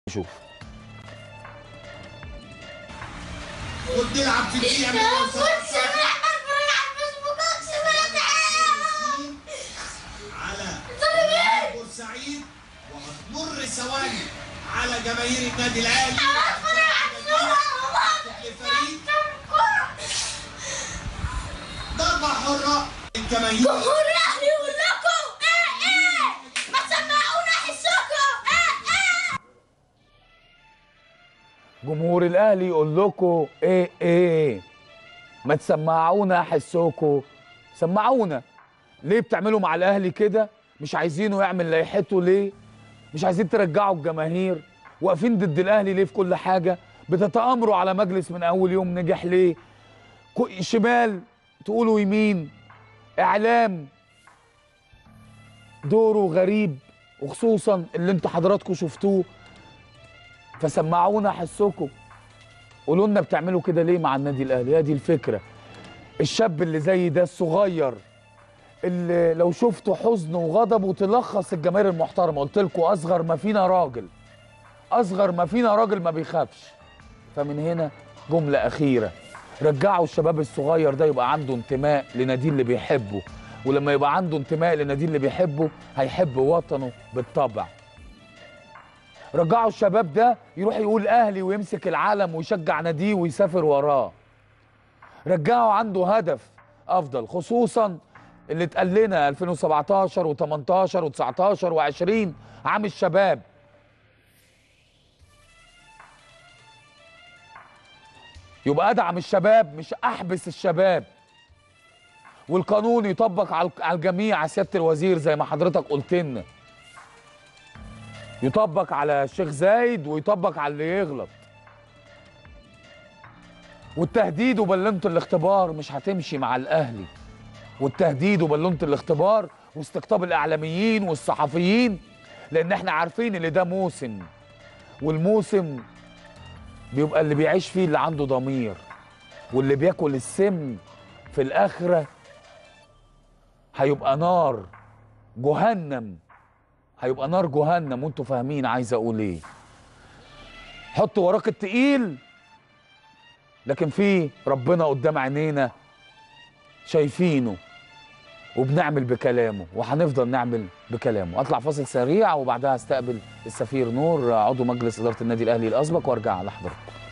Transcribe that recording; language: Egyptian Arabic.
نشوف وبتلعب في الدقيقة كنت سامع بتفرج على الفيسبوك سمعت على بورسعيد وهتمر ثواني على جماهير النادي الأهلي بتفرج على الصورة لفريق ضربة حرة الجماهير جمهور الاهلي يقول لكم ايه ايه ما تسمعونا حسكم ايه ايه جمهور الاهلي يقول لكم ايه ايه ما تسمعونا حسوكوا سمعونا ليه بتعملوا مع الاهلي كده مش عايزينه يعمل لائحته ليه مش عايزين ترجعوا الجماهير واقفين ضد الاهلي ليه في كل حاجه بتتامروا على مجلس من اول يوم نجح ليه كو- شمال تقولوا يمين اعلام دوره غريب وخصوصا اللي انتوا حضراتكم شفتوه فسمعونا حسكم قولوا لنا بتعملوا كده ليه مع النادي الاهلي هي دي الفكره الشاب اللي زي ده الصغير اللي لو شفتوا حزنه وغضبه تلخص الجماهير المحترمه قلت لكم اصغر ما فينا راجل اصغر ما فينا راجل ما بيخافش فمن هنا جمله اخيره رجعوا الشباب الصغير ده يبقى عنده انتماء لنادي اللي بيحبه ولما يبقى عنده انتماء لنادي اللي بيحبه هيحب وطنه بالطبع رجعوا الشباب ده يروح يقول اهلي ويمسك العالم ويشجع ناديه ويسافر وراه رجعوا عنده هدف افضل خصوصا اللي اتقال لنا 2017 و18 و19 و20 عام الشباب يبقى ادعم الشباب مش احبس الشباب والقانون يطبق على على الجميع يا سياده الوزير زي ما حضرتك قلت لنا يطبق على الشيخ زايد ويطبق على اللي يغلط والتهديد وبلنة الاختبار مش هتمشي مع الاهلي والتهديد وبلنة الاختبار واستقطاب الاعلاميين والصحفيين لان احنا عارفين ان ده موسم والموسم بيبقى اللي بيعيش فيه اللي عنده ضمير واللي بياكل السم في الاخره هيبقى نار جهنم هيبقى نار جهنم وانتوا فاهمين عايز اقول ايه حطوا وراك التقيل لكن في ربنا قدام عينينا شايفينه وبنعمل بكلامه وهنفضل نعمل بكلامه اطلع فاصل سريع وبعدها استقبل السفير نور عضو مجلس اداره النادي الاهلي الاسبق وارجع لحضراتكم